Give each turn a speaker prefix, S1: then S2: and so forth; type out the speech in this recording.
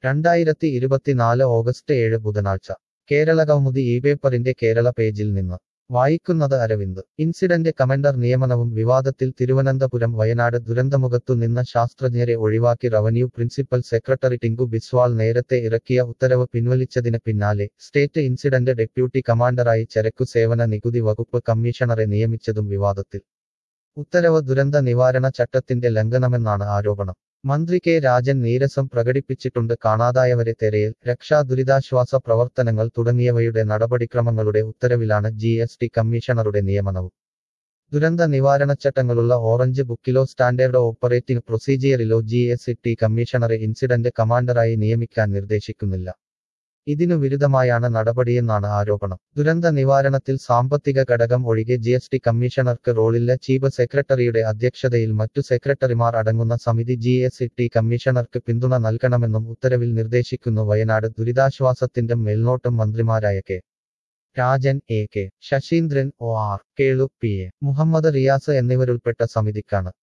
S1: രണ്ടായിരത്തി ഇരുപത്തിനാല് ഓഗസ്റ്റ് ഏഴ് ബുധനാഴ്ച കേരളകൗമുദി ഈ പേപ്പറിന്റെ കേരള പേജിൽ നിന്ന് വായിക്കുന്നത് അരവിന്ദ് ഇൻസിഡന്റ് കമൻഡർ നിയമനവും വിവാദത്തിൽ തിരുവനന്തപുരം വയനാട് ദുരന്തമുഖത്തു നിന്ന ശാസ്ത്രജ്ഞരെ ഒഴിവാക്കി revenue principal secretary Tinku Biswal നേരത്തെ ഇറക്കിയ ഉത്തരവ് പിൻവലിച്ചതിന് പിന്നാലെ സ്റ്റേറ്റ് ഇൻസിഡന്റ് ഡെപ്യൂട്ടി കമാൻഡറായി ചരക്കു സേവന നികുതി വകുപ്പ് കമ്മീഷണറെ നിയമിച്ചതും വിവാദത്തിൽ ഉത്തരവ് ദുരന്ത നിവാരണ ചട്ടത്തിന്റെ ലംഘനമെന്നാണ് ആരോപണം മന്ത്രി കെ രാജൻ നീരസം പ്രകടിപ്പിച്ചിട്ടുണ്ട് കാണാതായവരെ തെരയൽ രക്ഷാ ദുരിതാശ്വാസ പ്രവർത്തനങ്ങൾ തുടങ്ങിയവയുടെ നടപടിക്രമങ്ങളുടെ ഉത്തരവിലാണ് ജി എസ് ടി കമ്മീഷണറുടെ നിയമനവും ദുരന്ത നിവാരണച്ചട്ടങ്ങളുള്ള ഓറഞ്ച് ബുക്കിലോ സ്റ്റാൻഡേർഡ് ഓപ്പറേറ്റിംഗ് പ്രൊസീജിയറിലോ ജി എസ് ടി കമ്മീഷണറെ ഇൻസിഡന്റ് കമാൻഡറായി നിയമിക്കാൻ നിർദ്ദേശിക്കുന്നില്ല ഇതിനു വിരുദ്ധമായാണ് നടപടിയെന്നാണ് ആരോപണം ദുരന്ത നിവാരണത്തിൽ സാമ്പത്തിക ഘടകം ഒഴികെ ജി എസ് ടി കമ്മീഷണർക്ക് റോളില്ല ചീഫ് സെക്രട്ടറിയുടെ അധ്യക്ഷതയിൽ മറ്റു സെക്രട്ടറിമാർ അടങ്ങുന്ന സമിതി ജി എസ് ടി കമ്മീഷണർക്ക് പിന്തുണ നൽകണമെന്നും ഉത്തരവിൽ നിർദ്ദേശിക്കുന്നു വയനാട് ദുരിതാശ്വാസത്തിന്റെ മേൽനോട്ടം മന്ത്രിമാരായ K Rajan A K Saseendran O R Kelu P A Muhammad Riyas എന്നിവരുൾപ്പെട്ട സമിതിക്കാണ്